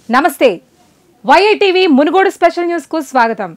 నమస్తే YITV Munugode special news కు స్వాగతం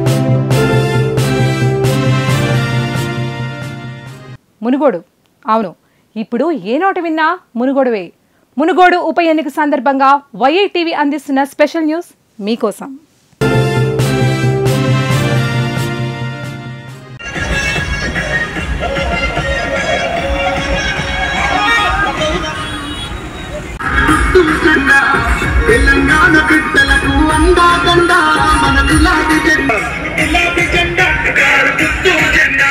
మునుగోడు అవును ఇప్పుడు ఏ నోట విన్నా మునుగోడువే మునుగోడు ఉప ఎన్నిక సందర్భంగా వైఐటీవీ అందిస్తున్న స్పెషల్ న్యూస్ మీకోసం గుర్తుంచున్నా తెలంగాణ బిడ్డలకు అందాదండ మన గులాబీ జెండా గులాబీ జెండా గుర్తు జెండా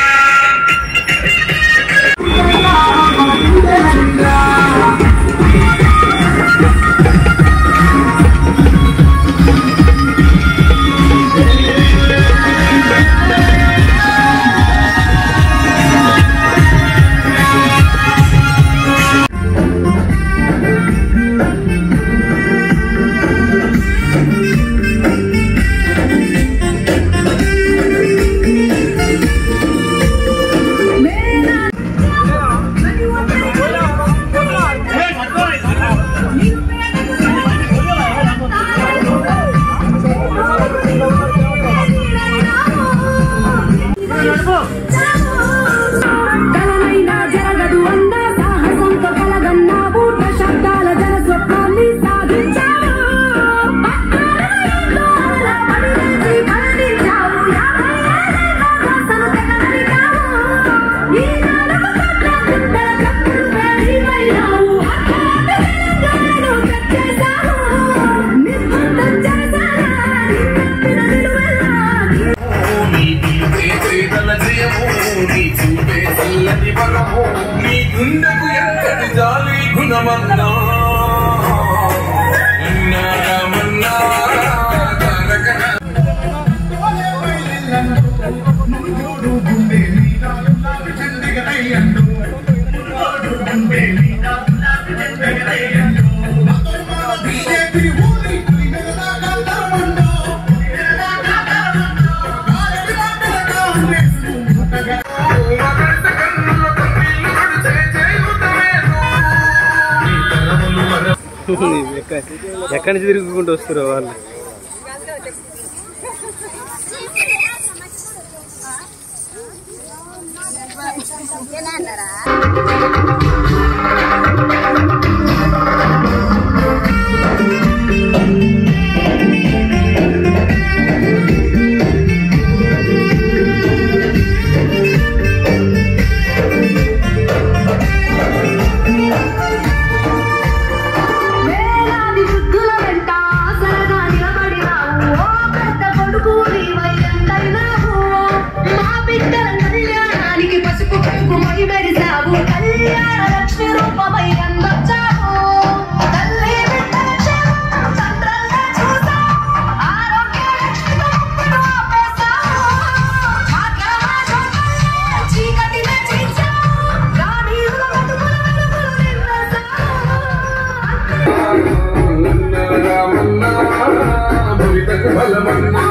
కలనైనా జరగదు అన్న సాహసంతో కలగన్నావు శబ్దాల జన స్వప్నాన్ని సాధించావు పక్కన పడిచి మరణించావు యాభై ఏళ్ళ ఆశను తెగనరికావు. ఈ నాలుగు కోట్ల గుండెల చప్పుడు వేడివయ్యావు. అట్లాంటి తెలంగాణను తెచ్చేశావు. నిర్బంధం చేశారా? నిన్నెత్తిన నిలువెల్లా నీ నీ పిలిచే చేతల జయము నీ చూపే చల్లని వరము నీ గుండెకు ఎంతటి జాలి గుణమన్నా అన్నారమన్నా తారకన ఎక్కడి నుంచి తిరుగుకుంటూ వస్తారు వాళ్ళు వేలాది వృద్ధుల వెంట ఆసరగా నిలబడినావు. ఓ పెద్ద కొడుకు నీవై ఎంతైనావు. మా బిడ్డల కళ్యాణానికి పసుపు కుంకుమై మెరిసావు. కళ్యాణ లక్ష్మి రూపమై అందొచ్చావు. తల్లి బిడ్డల క్షేమం చంద్రంగా చూసావు. ఆరోగ్య లక్ష్మితో ముక్కును ఆపేశావు. మాట్లాడకుండా చీకటిని చీల్చావు. గ్రామీణుల బతుకుల వెలుగులు నింపేశావు. అన్నారమన్నా భవితకు బలమన్నా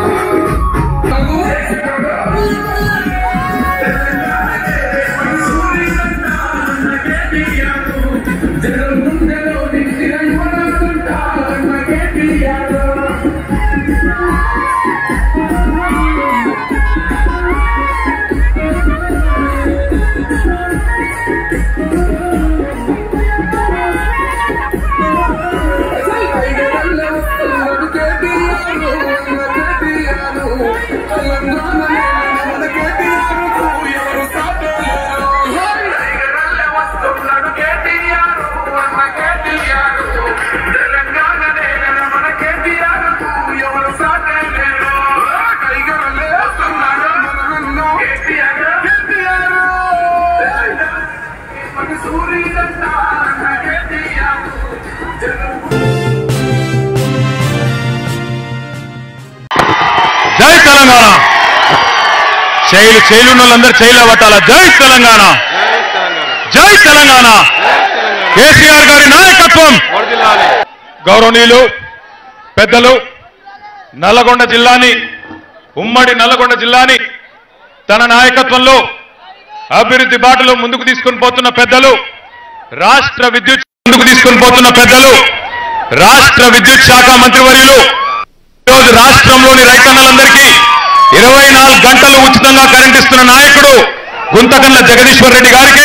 సూర్యుడంతా కేటీఆర్ జై తెలంగాణ శైలు శైలు వాళ్ళందరూ శైలు పట్టాల జై తెలంగాణ జై తెలంగాణ కేసీఆర్ గారి నాయకత్వం గౌరవనీయులు పెద్దలు నల్లగొండ జిల్లాని ఉమ్మడి నల్లగొండ జిల్లాని తన నాయకత్వంలో అభివృద్ధి బాటలో ముందుకు తీసుకుని పోతున్న పెద్దలు రాష్ట్ర విద్యుత్ ముందుకు తీసుకుని పోతున్న పెద్దలు రాష్ట్ర విద్యుత్ శాఖ మంత్రివర్యులు ఈరోజు రాష్ట్రంలోని రైతన్నలందరికీ ఇరవై నాలుగు గంటలు ఉచితంగా కరెంట్ ఇస్తున్న నాయకుడు గుంతకల్ల జగదీశ్వర్ రెడ్డి గారికి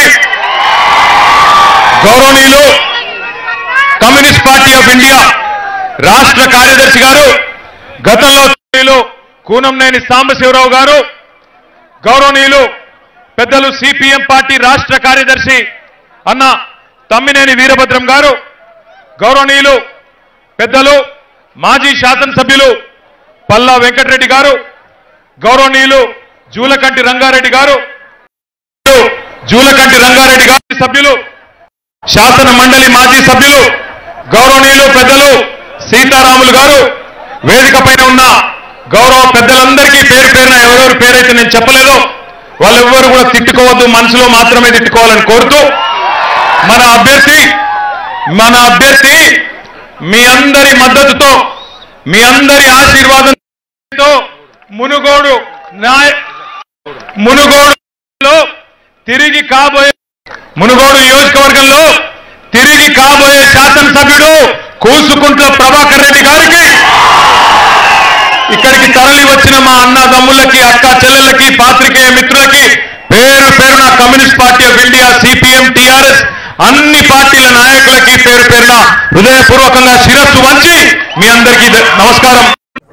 గౌరవనీయులు కమ్యూనిస్ట్ పార్టీ ఆఫ్ ఇండియా రాష్ట్ర కార్యదర్శి గారు గతంలో సభ్యులు కూనంనేని సాంబశివరావు గారు గౌరవనీయులు పెద్దలు సిపిఎం పార్టీ రాష్ట్ర కార్యదర్శి అన్న తమ్మినేని వీరభద్రం గారు గౌరవనీయులు పెద్దలు మాజీ శాసనసభ్యులు పల్లా వెంకటరెడ్డి గారు గౌరవనీయులు జూలకంటి రంగారెడ్డి గారు జూలకంటి రంగారెడ్డి గారి సభ్యులు శాసన మండలి మాజీ సభ్యులు గౌరవనీయులు పెద్దలు సీతారాములు గారు వేదిక పైన ఉన్న గౌరవ పెద్దలందరికీ పేరు పేరున ఎవరెవరి పేరైతే నేను చెప్పలేదో వాళ్ళెవ్వరు కూడా తిట్టుకోవద్దు మనసులో మాత్రమే తిట్టుకోవాలని కోరుతూ మన అభ్యర్థి మన అభ్యర్థి మీ అందరి మద్దతుతో మీ అందరి ఆశీర్వాదంతో మునుగోడు నాయ మునుగోడులో తిరిగి కాబోయే మునుగోడు నియోజకవర్గంలో తిరిగి కాబోయే శాసనసభ్యుడు కూసుకుంట్ల ప్రభాకర్ రెడ్డి గారికి ఇక్కడికి తరలి వచ్చిన మా అన్న తమ్ముళ్ళకి అక్క చెల్లెళ్ళకి పాత్రికేయ మిత్రులకి పేరు పేరున communist party of India CPM TRS అన్ని పార్టీల నాయకులకి పేరు పేరున హృదయపూర్వకంగా శిరస్సు వంచి మీ అందరికీ ద- నమస్కారం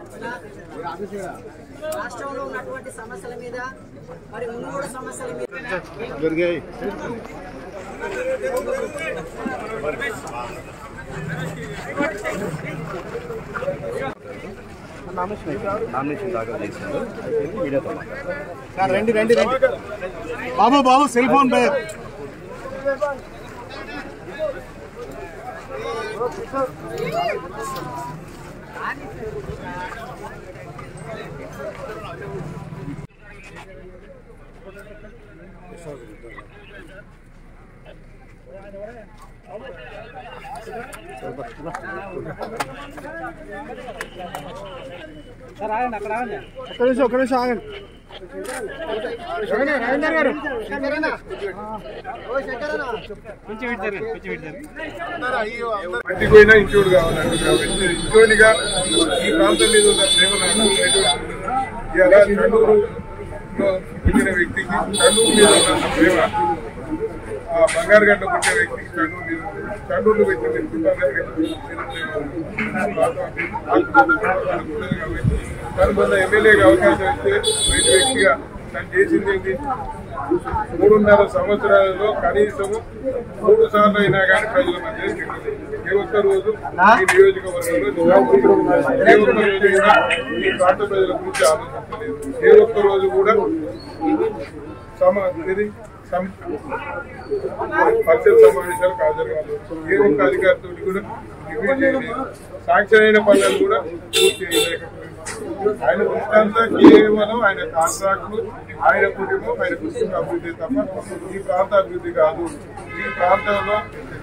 రాష్ట్రంలో ఉన్నటువంటి సమస్యల మీద మరి మునుగోడు సమస్యల మీద రండి రండి రండి బాబు బాబు సెల్ ఫోన్ బయర్ ఒక్క నిమిషం ఒక్క నిమిషం ఆగండి శంకరన్న, రవీందర్ గారు శంకరన్న. ఓ శంకరన్న. ఇంటికి పోయినా ఇంకోటి కావాలండి కాబట్టి ఇంకోటిగా ఈ ప్రాంతం మీద ఉన్న ప్రేమ నాకు ఎటువంటి ఇవాళ చండూరులో పుట్టిన వ్యక్తికి చండూరు మీద ఉన్న ప్రేమ ఆ బంగారు గంట పుట్టిన వ్యక్తికి చండూరు మీద ఉంది. చండూరులో పెట్టిన వ్యక్తి తను మొన్న ఎమ్మెల్యేగా అవకాశం ఇస్తే రైతు వ్యక్తిగా తను చేసింది ఏంటి మూడున్నర సంవత్సరాలలో కనీసం మూడు సార్లు అయినా కానీ ప్రజల మధ్య తిరగలేదు. ఏ ఒక్క రోజు ఈ నియోజకవర్గంలో ఏ ఒక్క రోజు కూడా ఈ ప్రాంత ప్రజల గురించి ఆలోచించలేదు ఏ ఒక్క రోజు కూడా సమ ఇది సం- పరిషత్ సమావేశాలకు హాజరు కాలేదు ఏ ఒక్క అధికారితో కూడా రివ్యూ చేయలేదు శాంక్షన్ అయిన పనులను కూడా పూర్తి చేయలేకపోయింది ఆయన దృష్టాంతా కేవలం ఆయన కాంట్రాక్టులు ఆయన కుటుంబం ఆయన కుటుంబ అభివృద్ధి తప్ప ఈ ప్రాంత అభివృద్ధి కాదు ఈ ప్రాంతంలో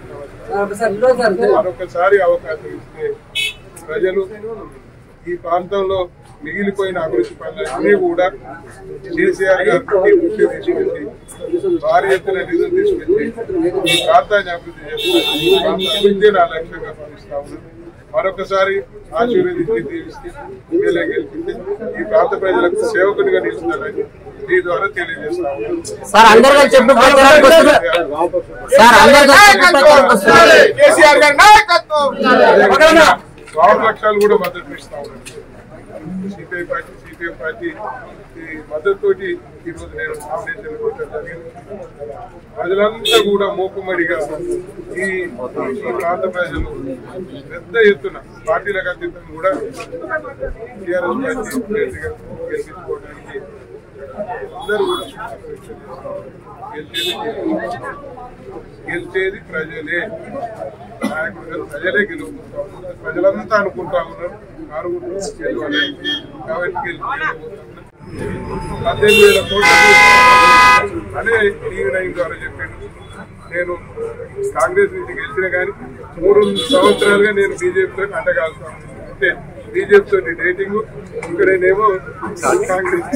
మరొకసారి అవకాశం ఇస్తే ప్రజలు ఈ ప్రాంతంలో మిగిలిపోయిన అభివృద్ధి పనులన్నీ కూడా కేసీఆర్ గారికి దృష్టి తీసుకొచ్చి భారీ ఎత్తున నిధులు తీసుకొచ్చి ఈ ప్రాంతాన్ని అభివృద్ధి చేస్తారు ఈ ప్రాంత అభివృద్ధి నా లక్ష్యంగా భావిస్తా ఉన్నాను మరొకసారి ఆశీర్వదించి దీవిస్తే ఎమ్మెల్యే గెలిపిస్తే ఈ ప్రాంత ప్రజలకు సేవకునిగా నిలుస్తానని మీ ద్వారా తెలియజేస్తా ఉన్నాను సార్ అందరు కలిసి చెప్పు ప్రచారానికి వస్తున్నారు సార్ అందరు కలిసి చెప్పు ప్రచారానికి వస్తున్నారు కేసీఆర్ గారి నాయకత్వం పవర్ లక్ష్యాలు కూడా మద్దతు ఇస్తా ఉన్నారు సిపిఐ పార్టీ సిపిఎం పార్టీ ఈ మద్దతుతోటి ఈ రోజు నేను నామినేషన్ కొట్టడం జరిగింది ప్రజలంతా కూడా మూకుమ్మడిగా ఈ ఈ ప్రాంత ప్రజలు పెద్ద ఎత్తున పార్టీలకు అతీతంగా కూడా టీఆర్ఎస్ పార్టీ అభ్యర్థిగా గెలిపించుకోవడానికి అందరూ కూడా గెలిచేది గెలిచేది ప్రజలే నాయకుడు ప్రజలే గెలుపుకుంటా ఉన్నారు ప్రజలంతా అనుకుంటా ఉన్నారు ఆరుగురు గెలవాలి కాబట్టి గెలుపు పద్దెనిమిది వేల కోట్లకు అనే టీవీ నైన్ ద్వారా చెప్పాను నేను కాంగ్రెస్ నుంచి గెలిచిన కానీ మూడు సంవత్సరాలుగా నేను బీజేపీతో అంటగాల్తాను అంటే బీజేపీ తోటి డేటింగ్ ఇక్కడనేమో కాంగ్రెస్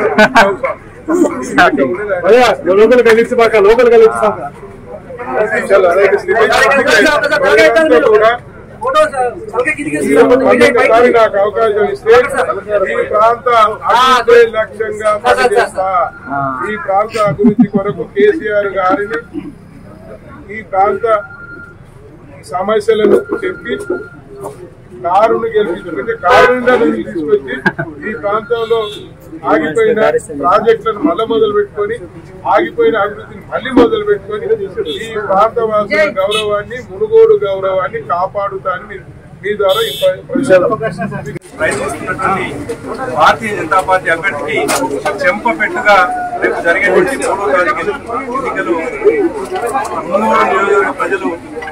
లోకల్ కలిసి బాక లోకల్ కలిసి బాక చాలా అనేక స్థితిగతులు ప్రజలంతా కూడా ఈ ఒక్కసారి నాకు అవకాశం ఇస్తే ఈ ప్రాంత అభివృద్ధి లక్ష్యంగా పనిచేస్తా ఈ ప్రాంత అభివృద్ధి కొరకు కేసీఆర్ గారిని ఈ ప్రాంత సమస్యలను చెప్పి కారును గెలిపించుకుంటే కారుని తీసుకొచ్చి ఈ ప్రాంతంలో ఆగిపోయిన ప్రాజెక్టులను మళ్ళీ మొదలు పెట్టుకొని ఆగిపోయిన అభివృద్ధిని మళ్ళీ మొదలు పెట్టుకొని ఈ ప్రాంత వాసుల గౌరవాన్ని మునుగోడు గౌరవాన్ని కాపాడుతానని మీ- మీ ద్వారా ఈ ప్ర- ప్రజలు ప్రయత్నిస్తున్నటువంటి భారతీయ జనతా పార్టీ అభ్యర్థికి చెంపపెట్టుగా రేపు జరిగేటువంటి మూడో తారీఖు ఎన్నికలు మున్నూరు నియోజకవర్గ ప్రజలు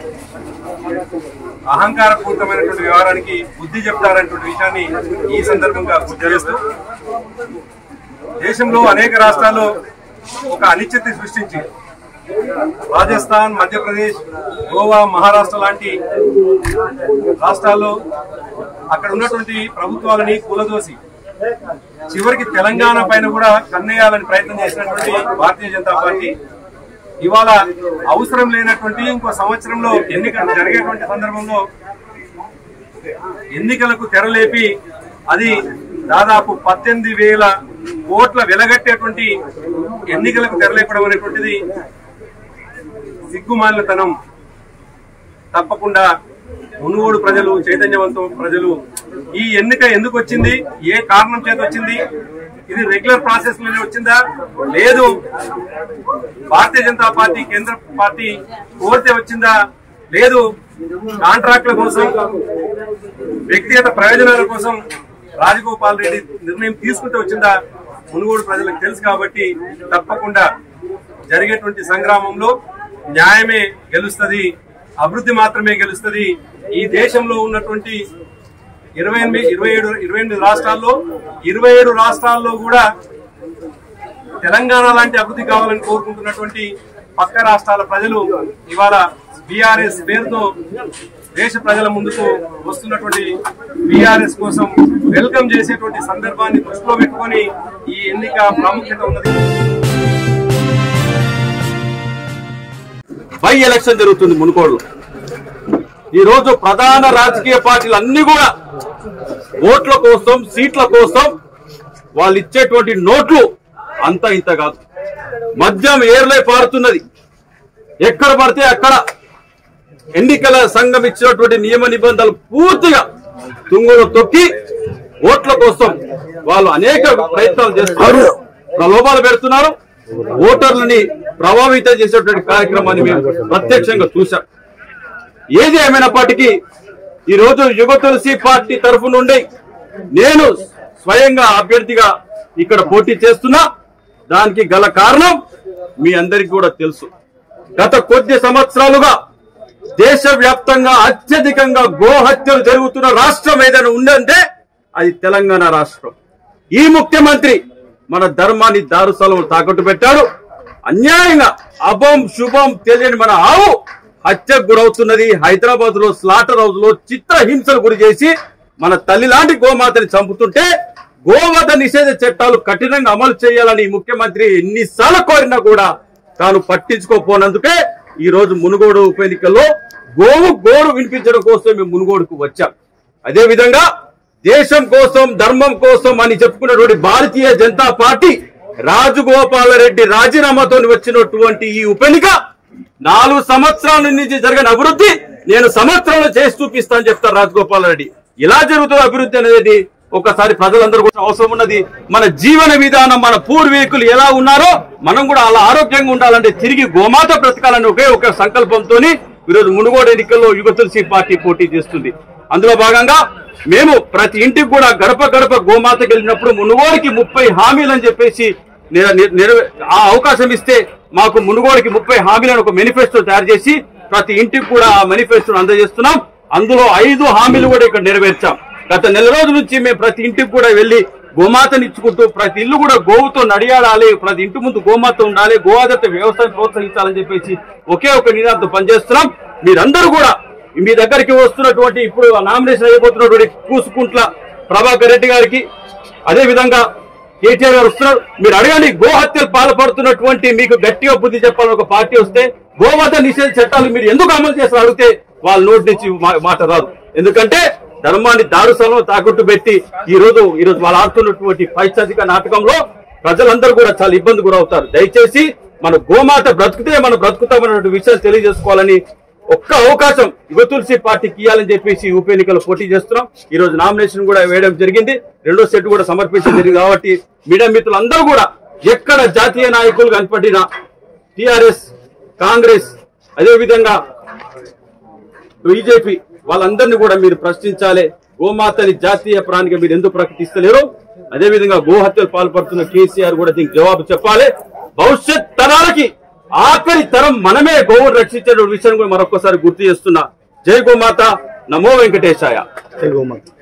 అహంకారపూరితమైనటువంటి వ్యవహారానికి బుద్ధి చెప్తారనేటువంటి విషయాన్ని ఈ సందర్భంగా గుర్తు చేస్తూ దేశంలో అనేక రాష్ట్రాల్లో ఒక అనిశ్చితి సృష్టించి రాజస్థాన్ మధ్యప్రదేశ్ గోవా మహారాష్ట్ర లాంటి రాష్ట్రాల్లో అక్కడ ఉన్నటువంటి ప్రభుత్వాలని కూలదోసి చివరికి తెలంగాణ పైన కూడా కన్నేయాలని ప్రయత్నం చేసినటువంటి భారతీయ జనతా పార్టీ ఇవాళ అవసరం లేనటువంటి ఇంకో సంవత్సరంలో ఎన్నికలు జరిగేటువంటి సందర్భంలో ఎన్నికలకు తెరలేపి అది దాదాపు పద్దెనిమిది వేల కోట్ల వెలగట్టేటువంటి ఎన్నికలకు తెరలేపడం అనేటువంటిది సిగ్గుమాలినతనం తప్పకుండా మునుగోడు ప్రజలు చైతన్యవంతం ప్రజలు ఈ ఎన్నిక ఎందుకు వచ్చింది ఏ కారణం చేత వచ్చింది ఇది రెగ్యులర్ ప్రాసెస్ లోనే వచ్చిందా లేదు భారతీయ జనతా పార్టీ కేంద్ర పార్టీ కోరితే వచ్చిందా లేదు కాంట్రాక్టుల కోసం వ్యక్తిగత ప్రయోజనాల కోసం రాజగోపాల్ రెడ్డి నిర్ణయం తీసుకుంటే వచ్చిందా మునుగోడు ప్రజలకు తెలుసు కాబట్టి తప్పకుండా జరిగేటువంటి సంగ్రామంలో న్యాయమే గెలుస్తుంది అభివృద్ధి మాత్రమే గెలుస్తుంది ఈ దేశంలో ఉన్నటువంటి ఇరవై ఎనిమిది ఇరవై ఏడు ఇరవై ఎనిమిది రాష్ట్రాల్లో ఇరవై ఏడు రాష్ట్రాల్లో కూడా తెలంగాణ లాంటి అభివృద్ధి కావాలని కోరుకుంటున్నటువంటి పక్క రాష్ట్రాల ప్రజలు ఇవాళ బీఆర్ఎస్ పేరుతో దేశ ప్రజల ముందుకు వస్తున్నటువంటి బీఆర్ఎస్ కోసం వెల్కమ్ చేసేటువంటి సందర్భాన్ని దృష్టిలో పెట్టుకొని ఈ ఎన్నిక ప్రాముఖ్యత ఉన్నది బై ఎలక్షన్ జరుగుతుంది మునుకోడులో ఈ రోజు ప్రధాన రాజకీయ పార్టీలు అన్ని కూడా ఓట్ల కోసం సీట్ల కోసం వాళ్ళు ఇచ్చేటువంటి నోట్లు అంత ఇంత కాదు మద్యం ఏర్లై పారుతున్నది ఎక్కడ పడితే అక్కడ ఎన్నికల సంఘం ఇచ్చినటువంటి నియమ నిబంధనలు పూర్తిగా తుంగులు తొక్కి ఓట్ల కోసం వాళ్ళు అనేక ప్రయత్నాలు చేస్తున్నారు ప్రలోభాలు పెడుతున్నారు ఓటర్లని ప్రభావితం చేసేటువంటి కార్యక్రమాన్ని మేము ప్రత్యక్షంగా చూశాం ఏది ఏమైనప్పటికీ ఈ రోజు యుగ తులసి పార్టీ తరఫు నుండి నేను స్వయంగా అభ్యర్థిగా ఇక్కడ పోటీ చేస్తున్నా దానికి గల కారణం మీ అందరికీ కూడా తెలుసు గత కొద్ది సంవత్సరాలుగా దేశవ్యాప్తంగా అత్యధికంగా గోహత్యలు జరుగుతున్న రాష్ట్రం ఏదైనా ఉందంటే అది తెలంగాణ రాష్ట్రం ఈ ముఖ్యమంత్రి మన ధర్మాన్ని దారుసలం తాకట్టు పెట్టాడు అన్యాయంగా అభం శుభం తెలియని మన ఆవు హత్యకు గురవుతున్నది హైదరాబాద్ లో స్లాటర్ హౌస్ లో చిత్రహింసలు గురి చేసి మన తల్లి లాంటి గోమాతని చంపుతుంటే గోవధ నిషేధ చట్టాలు కఠినంగా అమలు చేయాలని ఈ ముఖ్యమంత్రి ఎన్నిసార్లు కోరినా కూడా తాను పట్టించుకోపోనందుకే ఈ రోజు మునుగోడు ఉప ఎన్నికల్లో గోవు గోడు వినిపించడం కోసం మేము మునుగోడుకు వచ్చాం అదే విధంగా దేశం కోసం ధర్మం కోసం అని చెప్పుకున్నటువంటి భారతీయ జనతా పార్టీ రాజగోపాల రెడ్డి రాజీనామాతో వచ్చినటువంటి ఈ ఉప ఎన్నిక నాలుగు సంవత్సరాల నుంచి జరిగిన అభివృద్ధి నేను సంవత్సరంలో చేసి చూపిస్తానని చెప్తారు రాజగోపాల్ రెడ్డి ఇలా జరుగుతున్న అభివృద్ధి అనేది ఒకసారి ప్రజలందరూ కూడా అవసరం ఉన్నది మన జీవన విధానం మన పూర్వీకులు ఎలా ఉన్నారో మనం కూడా అలా ఆరోగ్యంగా ఉండాలంటే తిరిగి గోమాత బ్రతకాలని ఒకే ఒక సంకల్పంతో ఈరోజు మునుగోడు ఎన్నికల్లో యుగ తులసి పార్టీ పోటీ చేస్తుంది అందులో భాగంగా మేము ప్రతి ఇంటికి కూడా గడప గడప గోమాతకి వెళ్ళినప్పుడు మునుగోడికి ముప్పై హామీలు అని చెప్పేసి నిర- నిర- నిర- ఆ అవకాశం ఇస్తే మాకు మునుగోడికి ముప్పై హామీలను ఒక మేనిఫెస్టో తయారు చేసి ప్రతి ఇంటికి కూడా ఆ మేనిఫెస్టోను అందజేస్తున్నాం అందులో ఐదు హామీలు కూడా ఇక్కడ నెరవేర్చాం గత నెల రోజుల నుంచి మేము ప్రతి ఇంటికి కూడా వెళ్లి గోమాతని ఇచ్చుకుంటూ ప్రతి ఇల్లు కూడా గోవుతో నడియాడాలి ప్రతి ఇంటి ముందు గోమాత ఉండాలి గోఆధారిత వ్యవస్థను ప్రోత్సహించాలని చెప్పేసి ఒకే ఒక నినాదంతో పనిచేస్తున్నాం మీరందరూ కూడా మీ దగ్గరికి వస్తున్నటువంటి ఇప్పుడు నామినేషన్ అయిపోతున్నటువంటి కూసుకుంట్ల ప్రభాకర్ రెడ్డి గారికి అదే విధంగా కేటీఆర్ గారు వస్తున్నారు మీరు అడగండి గోహత్యలు పాల్పడుతున్నటువంటి మీకు గట్టిగా బుద్ధి చెప్పాలని ఒక పార్టీ వస్తే గోవధ నిషేధ చట్టాలు మీరు ఎందుకు అమలు చేస్తారు అడిగితే వాళ్ళ నోటి నుంచి మా- మాట రాదు ఎందుకంటే ధర్మాన్ని దారుసలం తాకట్టు పెట్టి ఈ రోజు ఈ రోజు వాళ్ళు ఆడుతున్నటువంటి పైశాచిక నాటకంలో ప్రజలందరూ కూడా చాలా ఇబ్బంది గురవుతారు దయచేసి మన గోమాత బ్రతుకుతే మనం బ్రతుకుతామన్నటువంటి విషయం తెలియజేసుకోవాలని ఒక్క అవకాశం యువ తులసి పార్టీకి ఇవ్వాలని చెప్పేసి ఉప ఎన్నికల్లో పోటీ చేస్తున్నాం ఈ రోజు నామినేషన్ కూడా వేయడం జరిగింది రెండో సెట్ కూడా సమర్పించడం జరిగింది కాబట్టి మీడియా మిత్రులందరూ కూడా ఎక్కడ జాతీయ నాయకులు కనపడినా టిఆర్ఎస్ కాంగ్రెస్ అదే విధంగా బీజేపీ వాళ్ళందరినీ కూడా మీరు ప్రశ్నించాలి గోమాతని జాతీయ ప్రాణిగా మీరు ఎందుకు ప్రకటిస్తలేరు అదే విధంగా గోహత్యలు పాల్పడుతున్న కేసీఆర్ కూడా దీనికి జవాబు చెప్పాలి భవిష్యత్ తరాలకి ఆఖరి తరం మనమే గోవును రక్షించే విషయాన్ని కూడా మరొకసారి గుర్తు చేస్తున్నా జై గోమాత నమో వెంకటేశాయ జై గోమాత